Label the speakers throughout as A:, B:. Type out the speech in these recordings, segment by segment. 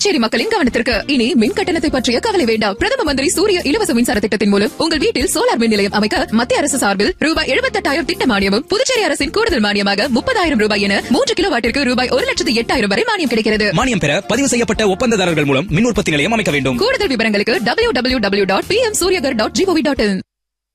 A: புதுச்சேரி மக்களின் கவனத்திற்கு இனி மின் கட்டணத்தை பற்றிய கவலை வேண்டாம் பிரதம மந்திரி சூரிய இலவச மின்சார திட்டத்தின் மூலம் உங்கள் வீட்டில் சோலார் மின் நிலையம் அமைக்க மத்திய அரசு சார்பில் ரூபாய் எழுபத்தெட்டாயிரம் திட்ட மானியமும் புதுச்சேரி அரசின் கூடுதல் மானியமாக முப்பதாயிரம் ரூபாய் என மூன்று கிலோ வாட்டிற்கு ரூபாய் ஒரு லட்சத்து எட்டாயிரம் வரை மானியம் கிடைக்கிறது
B: மானியம் பெற பதிவு செய்யப்பட்ட ஒப்பந்ததாரர்கள் மூலம் மின் உற்பத்தி நிலையம் அமைக்க வேண்டும்
A: கூடுதல் விவரங்களுக்கு W W W dot P M Suryaghar dot GOV dot in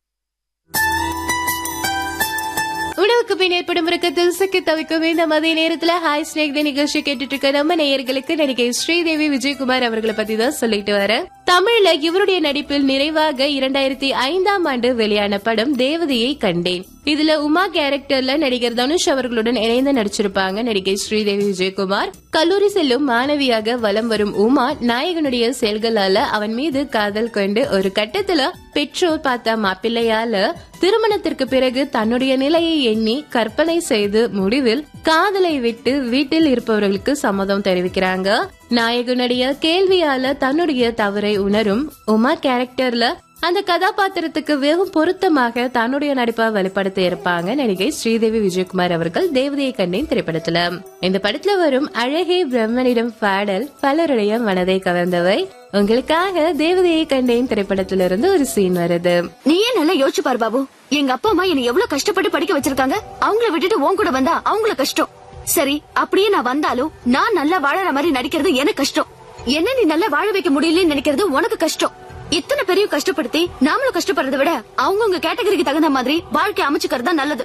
C: உணவுக்கு பின் ஏற்படும் உறக்கத்தில் சிக்கி தவிக்கும் இந்த மதிய நேரத்துல ஹாய் ஸ்னேக் தி நிகழ்ச்சி கேட்டுட்டு இருக்க நம்ம நேயர்களுக்கு நடிகை ஸ்ரீதேவி விஜயகுமார் அவர்களை பத்தி தான் சொல்லிட்டு வரேன் தமிழ்ல இவருடைய நடிப்பில் நிறைவாக இரண்டாயிரத்தி ஐந்தாம் ஆண்டு வெளியான படம் தேவதையை கண்டேன் இதுல உமா கேரக்டர்ல நடிகர் தனுஷ் அவர்களுடன் இணைந்து நடிச்சிருப்பாங்க நடிகை ஸ்ரீதேவி விஜயகுமார் கல்லூரி செல்லும் மாணவியாக வலம் வரும் உமா நாயகனுடைய செயல்களால அவன் மீது காதல் கொண்டு ஒரு கட்டத்துல பெற்றோர் பார்த்த மாப்பிள்ளையால திருமணத்திற்கு பிறகு தன்னுடைய நிலையை எண்ணி கற்பனை செய்து முடிவில் காதலை விட்டு வீட்டில் இருப்பவர்களுக்கு சம்மதம் தெரிவிக்கிறாங்க நாயகனுடைய கேள்வியால தன்னுடைய தவறை உணரும் உமா கேரக்டர்ல அந்த கதாபாத்திரத்துக்கு வெறும் பொருத்தமாக தன்னுடைய நடிப்பை வெளிப்படுத்தி இருப்பாங்க நடிகை ஸ்ரீதேவி விஜயகுமார் அவர்கள் தேவதையை கண்டேன் திரைப்படத்துல இந்த படத்துல வரும் அழகே பிரம்மனிடம் பாடல் பலருடைய மனதை கவர்ந்தவை உங்களுக்காக தேவதையை கண்டேன் திரைப்படத்திலிருந்து ஒரு சீன் வருது
D: நீயே நல்லா யோசிச்சு பாரு பாபு எங்க அப்பா அம்மா என்ன எவ்வளவு கஷ்டப்பட்டு படிக்க வச்சிருக்காங்க அவங்கள விட்டுட்டு உன் கூட வந்தா அவங்கள கஷ்டம் சரி அப்படியே நான் வந்தாலும் நான் நல்லா வாழற மாதிரி நடிக்கிறது எனக்கு கஷ்டம் என்ன நீ நல்லா வாழ வைக்க முடியலன்னு நினைக்கிறது உனக்கு கஷ்டம் இத்தனை பெரிய கஷ்டப்படுத்தி நாமளும் கஷ்டப்படுறதை விட அவங்கவுங்க கேட்டகரிக்கு தகுந்த மாதிரி வாழ்க்கை அமைச்சுக்கிறது தான் நல்லது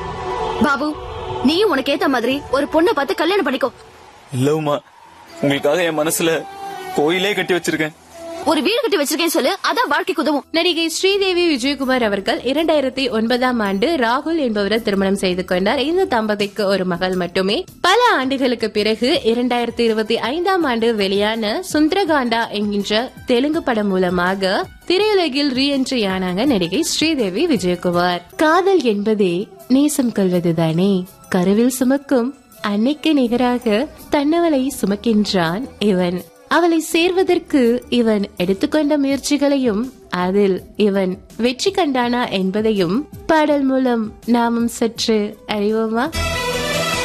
D: பாபு நீ உனக்கு ஏத்த மாதிரி ஒரு பொண்ணை பார்த்து கல்யாணம் பண்ணிக்கோ
E: இல்லவுமா உங்களுக்காக என் மனசுல கோயிலே கட்டி வச்சிருக்கேன்
D: ஒரு வீடு கட்டி வச்சிருக்கேன்னு சொல்லு அதான் வாழ்க்கைக்கு உதவும்
C: நடிகை ஸ்ரீதேவி விஜயகுமார் அவர்கள் இரண்டாயிரத்தி ஒன்பதாம் ஆண்டு ராகுல் என்பவரை திருமணம் செய்து கொண்டார் இந்த தம்பதிக்கு ஒரு மகள் மட்டுமே பல ஆண்டுகளுக்கு பிறகு இரண்டாயிரத்தி இருபத்தி ஐந்தாம் ஆண்டு வெளியான சுந்தரகாண்டா என்கின்ற தெலுங்கு படம் மூலமாக திரையுலகில் ரீஎன்ட்ரி ஆனாங்க நடிகை ஸ்ரீதேவி விஜயகுமார் காதல் என்பதே நேசம் கொள்வதுதானே கருவில் சுமக்கும் அன்னைக்கு நிகராக தன்னவளை சுமக்கின்றான் இவன் அவளை சேர்வதற்கு இவன் எடுத்துக்கொண்ட முயற்சிகளையும் அதில் இவன் வெற்றி கண்டானா என்பதையும் பாடல் மூலம் நாமும் சற்று அறிவோமா